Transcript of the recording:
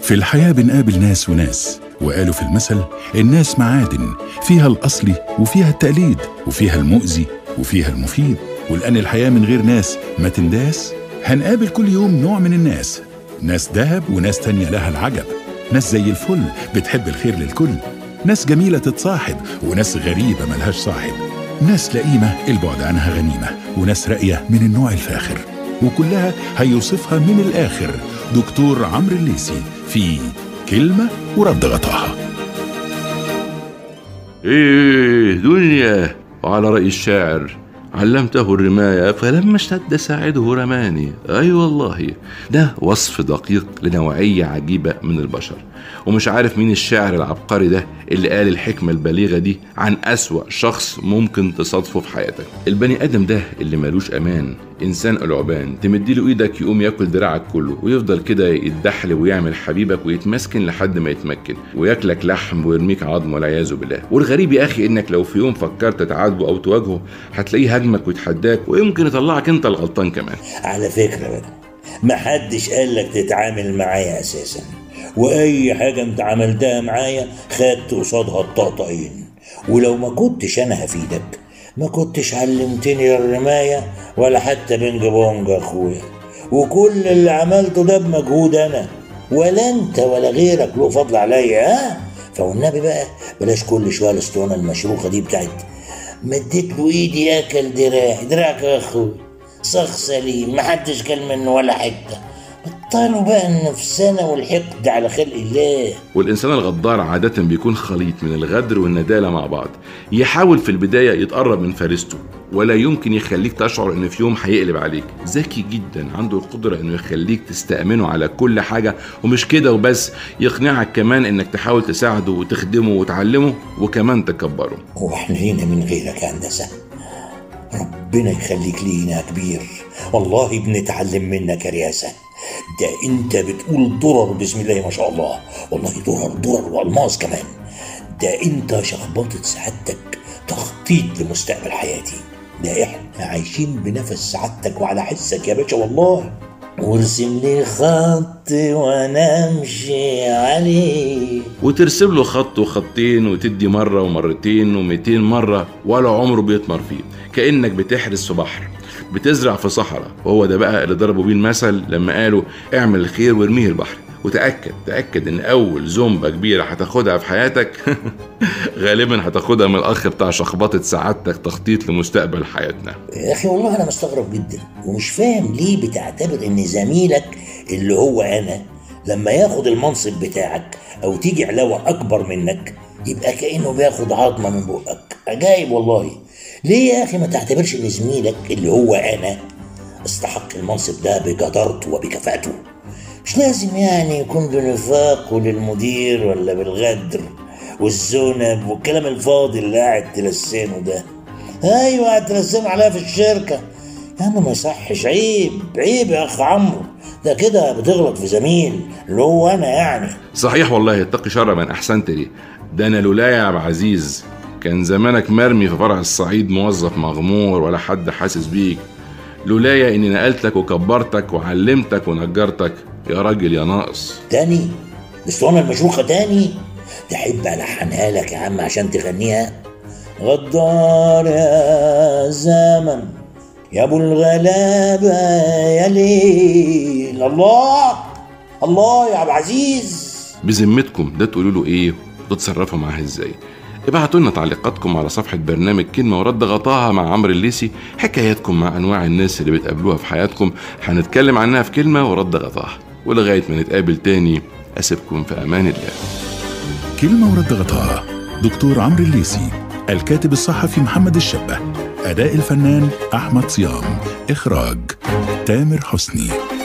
في الحياة بنقابل ناس وناس وقالوا في المثل الناس معادن فيها الأصلي وفيها التقليد وفيها المؤذي وفيها المفيد ولأن الحياة من غير ناس ما تنداس هنقابل كل يوم نوع من الناس ناس دهب وناس تانية لها العجب ناس زي الفل بتحب الخير للكل ناس جميلة تتصاحب وناس غريبة ملهاش صاحب ناس لئيمة البعد عنها غنيمة وناس راقية من النوع الفاخر وكلها هيوصفها من الآخر دكتور عمرو الليسي في كلمة ورد غطاها ايه دنيا وعلى رأي الشاعر علمته الرماية فلما اشتد ساعده رماني أي أيوة والله ده وصف دقيق لنوعية عجيبة من البشر ومش عارف مين الشاعر العبقري ده اللي قال الحكمة البليغة دي عن أسوأ شخص ممكن تصادفه في حياتك البني آدم ده اللي ملوش أمان إنسان العبان تمديله إيدك يقوم ياكل دراعك كله ويفضل كده يتدحل ويعمل حبيبك ويتمسكن لحد ما يتمكن وياكلك لحم ويرميك عظم والعياذ بالله والغريب يا أخي إنك لو في يوم فكرت تعاتبه أو تواجهه هتلاقيه هاجمك ويتحداك ويمكن يطلعك أنت الغلطان كمان على فكرة بقى محدش قالك تتعامل معايا أساسا وأي حاجة أنت عملتها معايا خدت قصادها الطقطقين ولو ما كنتش أنا هفيدك ما كنتش علمتني الرماية ولا حتى بينج بونج يا أخويا وكل اللي عملته ده بمجهود أنا ولا أنت ولا غيرك له فضل عليا ها فوالنبي بقى بلاش كل شوية الاسطوانة المشروخة دي بتاعت مديت له ايدي اكل دراعي دراعك يا اخوي صخ سليم محدش كل منه ولا حته بطلوا بقى النفسانة والحقد على خلق الله والإنسان الغدار عادة بيكون خليط من الغدر والندالة مع بعض يحاول في البداية يتقرب من فارسته ولا يمكن يخليك تشعر إن في يوم هيقلب عليك ذكي جدا عنده القدرة إنه يخليك تستأمنه على كل حاجة ومش كده وبس يقنعك كمان إنك تحاول تساعده وتخدمه وتعلمه وكمان تكبره هو احنا لينا من غيرك يا هندسة ربنا يخليك لينا يا كبير والله بنتعلم منك يا رياسة ده انت بتقول درر بسم الله ما شاء الله والله درر درر والماس كمان ده انت شخبطة سعادتك تخطيط لمستقبل حياتي ده احنا عايشين بنفس سعادتك وعلى حسك يا باشا والله وارسم لي خط وانا امشي عليه وترسم له خط وخطين وتدي مرة ومرتين ومئتين مرة ولا عمره بيطمر فيه كأنك بتحرس في بحر بتزرع في صحراء وهو ده بقى اللي ضربوا بيه المثل لما قالوا اعمل الخير وارميه البحر وتأكد تأكد إن أول زومبة كبيرة هتاخدها في حياتك غالبا هتاخدها من الأخ بتاع شخبطة سعادتك تخطيط لمستقبل حياتنا يا اخي والله انا مستغرب جدا ومش فاهم ليه بتعتبر ان زميلك اللي هو انا لما ياخد المنصب بتاعك او تيجي علاوه اكبر منك يبقى كانه بياخد عظمه من بقك عجايب والله ليه يا اخي ما تعتبرش ان زميلك اللي هو انا استحق المنصب ده بجدارته وبكفاءته مش لازم يعني يكون بنفاقه للمدير ولا بالغدر والذنب والكلام الفاضي اللي قاعد تلسنه ده ايوه قاعد تلسنه عليها في الشركه يا عم ما يصحش عيب عيب يا اخ عمرو ده كده بتغلط في زميل اللي هو انا يعني صحيح والله اتقي شر من أحسنت لي ده أنا لولايا يا عبد العزيز كان زمانك مرمي في فرع الصعيد موظف مغمور ولا حد حاسس بيك لولايا اني نقلتك وكبرتك وعلمتك ونجرتك يا راجل يا ناقص تاني الاسطوانه المشروخه تاني تحب الحنها لك يا عم عشان تغنيها غدار يا زمن يا ابو الغلابه يا ليل الله الله يا عبد العزيز بذمتكم ده تقولوا له ايه وتتصرفوا معاه ازاي ابعتوا لنا تعليقاتكم على صفحة برنامج كلمة ورد غطاها مع عمرو الليسي حكاياتكم مع أنواع الناس اللي بتقابلوها في حياتكم هنتكلم عنها في كلمة ورد غطاها ولغاية ما نتقابل تاني أسيبكم في أمان الله كلمة ورد غطاها دكتور عمرو الليسي الكاتب الصحفي محمد الشبه أداء الفنان أحمد صيام إخراج تامر حسني